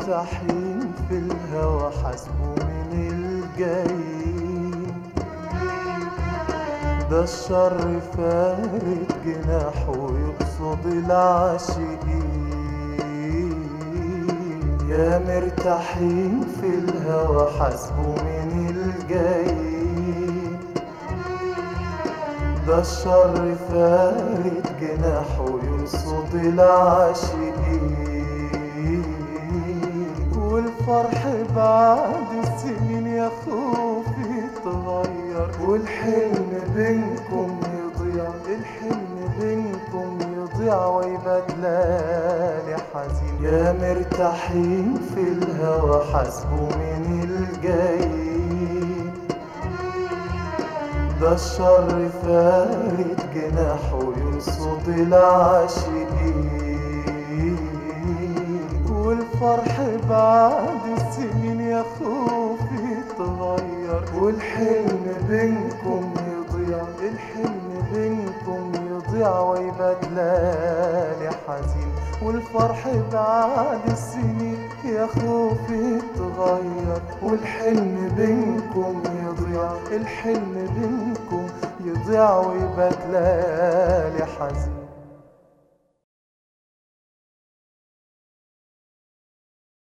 مرتاحين في الهوى حاسبوا من الجايين ده الشر فارد جناحه يقصد العاشقين يا مرتاحين في الهوى حاسبوا من الجايين ده الشر فارد جناحه يقصد العاشقين والفرح بعد السنين يا خوفي يتغير والحلم بينكم يضيع الحلم بينكم يضيع ويبقى ليالي حزين يا مرتاحين في الهوى حاسبوا من الجايين ده الشر فارد جناحه يرصد العاشقين والفرح بعد السنين يا خوفي يتغير والحلم بينكم يضيع الحلم بينكم يضيع ويبقى ليالي حزين والفرح بعد السنين يا خوفي يتغير والحلم بينكم يضيع الحلم بينكم يضيع ويبقى ليالي حزين